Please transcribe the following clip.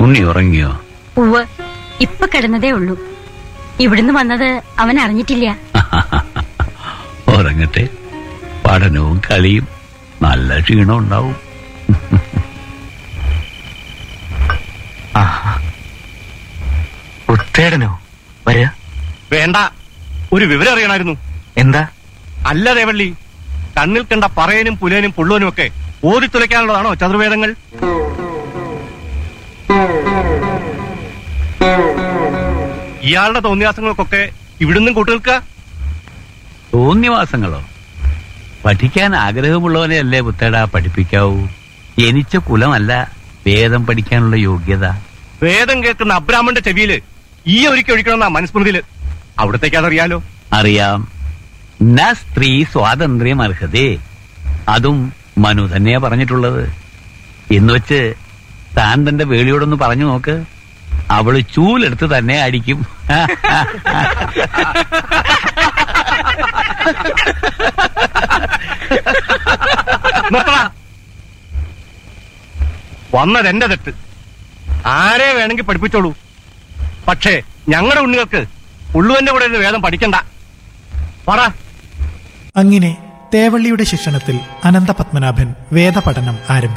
ഉണ്ണി ഉറങ്ങിയോ ഉവ് ഇപ്പൊ കിടന്നതേ ഉള്ളൂ ഇവിടുന്ന് വന്നത് അവൻ അറിഞ്ഞിട്ടില്ല ഉറങ്ങട്ടെ പഠനവും കളിയും നല്ല ക്ഷീണം ഉണ്ടാവും ആഹാ. ഉത്തേടനോ വരിക വേണ്ട ഒരു വിവരം അറിയണമായിരുന്നു എന്താ അല്ല ദേവള്ളി കണ്ണിൽ കണ്ട പറയനും പുലേനും പുള്ളുവനും ഒക്കെ ഓതിത്തുലയ്ക്കാനുള്ളതാണോ ചതുർവേദങ്ങൾ ഇയാളുടെ തോന്നിയാസങ്ങൾക്കൊക്കെ ഇവിടുന്നും കൂട്ടുനിൽക്കുക തോന്നിവാസങ്ങളോ പഠിക്കാൻ ആഗ്രഹമുള്ളവനെ അല്ലേ പുത്തേടാ പഠിപ്പിക്കാവൂ ജനിച്ച കുലമല്ല വേദം പഠിക്കാനുള്ള യോഗ്യത വേദം കേൾക്കുന്ന അബ്രാഹ്മന്റെ ചെവിയില് ഈ ഒരുക്കി ഒഴിക്കണമെന്നാ മനുസ്മൃതിയില് അവിടത്തേക്ക് അതറിയാലോ അറിയാം ന സ്ത്രീ സ്വാതന്ത്ര്യം അർഹതേ അതും മനു തന്നെയാ പറഞ്ഞിട്ടുള്ളത് എന്ന് വെച്ച് താൻ തന്റെ വേളിയോടൊന്ന് പറഞ്ഞു നോക്ക് അവള് ചൂലെടുത്ത് തന്നെ അടിക്കും നിർത്തടാ. വന്നത് എന്റെ തെറ്റ് ആരെ വേണമെങ്കിൽ പഠിപ്പിച്ചോളൂ പക്ഷേ ഞങ്ങളുടെ ഉണ്ണികൾക്ക് ഉള്ളുവന്റെ കൂടെ ഇരുന്ന് വേദം പഠിക്കണ്ട പറ അങ്ങനെ തേവള്ളിയുടെ ശിക്ഷണത്തിൽ അനന്തപത്മനാഭൻ വേദപഠനം ആരംഭിച്ചു